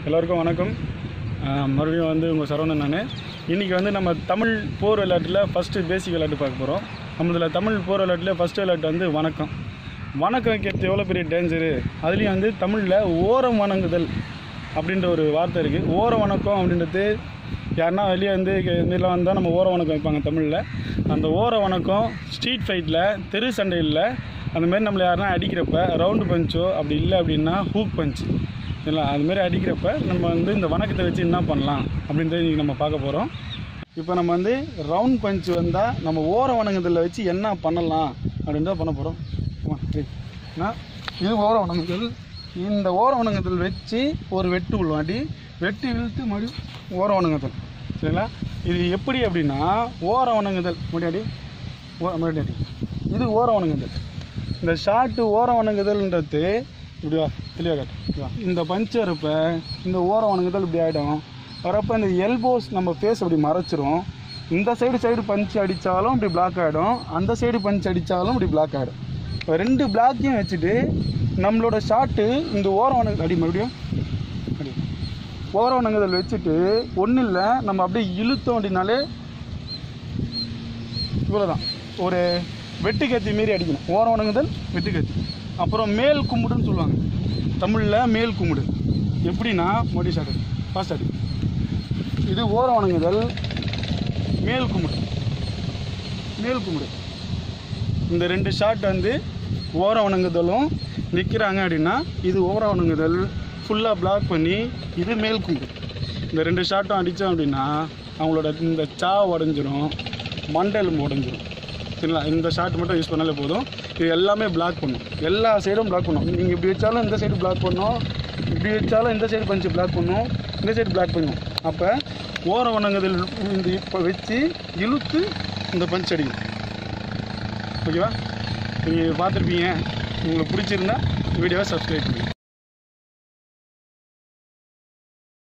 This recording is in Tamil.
எல்லோருக்கும் வணக்கம் ஆஹ் மறுபடியும் வந்து உங்கள் சரவணன் நான் இன்றைக்கி வந்து நம்ம தமிழ் போர் விளையாட்டில் ஃபஸ்ட்டு பேசிக் விளையாட்டு பார்க்க போகிறோம் நம்மளதில் தமிழ் போர் விளையாட்டில் ஃபஸ்ட்டு விளையாட்டு வந்து வணக்கம் வணக்கம் வைக்கிறது எவ்வளோ பெரிய டேஞ்சரு அதுலேயும் வந்து தமிழில் ஓரம் வணங்குதல் அப்படின்ற ஒரு வார்த்தை இருக்குது ஓர வணக்கம் அப்படின்றது யாருன்னா வெளியே வந்து இதெல்லாம் வந்தால் நம்ம ஓர வணக்கம் வைப்பாங்க தமிழில் அந்த ஓர வணக்கம் ஸ்ட்ரீட் ஃபைட்டில் தெரு சண்டையில் அந்த மாதிரி நம்மளை யாருன்னா அடிக்கிறப்ப ரவுண்டு பஞ்சோ அப்படி இல்லை அப்படின்னா ஹூக் பஞ்ச் இல்லை அதுமாரி அடிக்கிறப்ப நம்ம வந்து இந்த வணக்கத்தை வச்சு என்ன பண்ணலாம் அப்படின்றத இன்றைக்கி நம்ம பார்க்க போகிறோம் இப்போ நம்ம வந்து ரவுண்ட் பஞ்ச் வந்தால் நம்ம ஓர வணங்குதலில் வச்சு என்ன பண்ணலாம் அப்படின்றத பண்ண போகிறோம் இது ஓர வணங்குதல் இந்த ஓர வணங்குதல் வச்சு ஒரு வெட்டு உள்வாட்டி வெட்டி இழுத்து மறுபடியும் ஓர வணங்குதல் சரிங்களா இது எப்படி அப்படின்னா ஓர வணங்குதல் முன்னாடி ஓ முன்னாடி இது ஓர வணங்குதல் இந்த ஷார்ட்டு ஓர வணங்குதல்ன்றது இப்படி வா தெளிவாக காட்டு இப்படி வா. இந்த பஞ்ச் வரப்ப இந்த ஓர வணங்குதல் இப்படி ஆகிடும் வரப்போ இந்த எல்போஸ் நம்ம ஃபேஸ் அப்படி மறைச்சிரும் இந்த சைடு சைடு பஞ்ச் அடித்தாலும் இப்படி பிளாக் ஆகிடும் அந்த சைடு பஞ்ச் அடித்தாலும் இப்படி பிளாக் ஆகிடும் இப்போ ரெண்டு பிளாக்கையும் வச்சுட்டு நம்மளோட ஷாட்டு இந்த ஓர வணங்கு அடி மறுபடியும் அடி ஓர வணங்குதல் வச்சுட்டு ஒன்றும் இல்லை நம்ம அப்படியே இழுத்தோம் அப்படின்னாலே இவ்வளோதான் ஒரு வெட்டு கத்தி மாரி அடிக்கணும் ஓர வணங்குதல் வெட்டு கத்தி அப்புறம் மேல் கும்பிடுன்னு சொல்லுவாங்க தமிழில் மேல் கும்பிடு எப்படின்னா மோடி ஷாட் ஃபாஸ்ட் அடி இது ஓர வணங்குதல் மேல் கும்பிடு மேல் கும்பிடு இந்த ரெண்டு ஷாட் வந்து ஓர வணங்குதலும் நிற்கிறாங்க அப்படின்னா இது ஓர வணங்குதல் ஃபுல்லாக பிளாக் பண்ணி இது மேல் கும்பிடு இந்த ரெண்டு ஷாட்டும் அடித்தோம் அப்படின்னா அவங்களோட இந்த சா உடஞ்சிரும் மண்டலும் உடஞ்சிரும் சரிங்களா இந்த ஷாட் மட்டும் யூஸ் பண்ணாலே போதும் இது எல்லாமே பிளாக் பண்ணும் எல்லா சைடும் பிளாக் பண்ணும் நீங்கள் இப்படி வச்சாலும் இந்த சைடு பிளாக் பண்ணும் இப்படி வச்சாலும் இந்த சைடு பஞ்சு பிளாக் பண்ணும் இந்த சைடு பிளாக் பண்ணும் அப்போ ஓர வணங்குதல் இந்த இப்போ வச்சு இழுத்து இந்த பஞ்ச் அடிக்கும் ஓகேவா நீங்கள் பார்த்துருப்பீங்க உங்களுக்கு பிடிச்சிருந்தா வீடியோவை சப்ஸ்கிரைப் பண்ணுங்கள்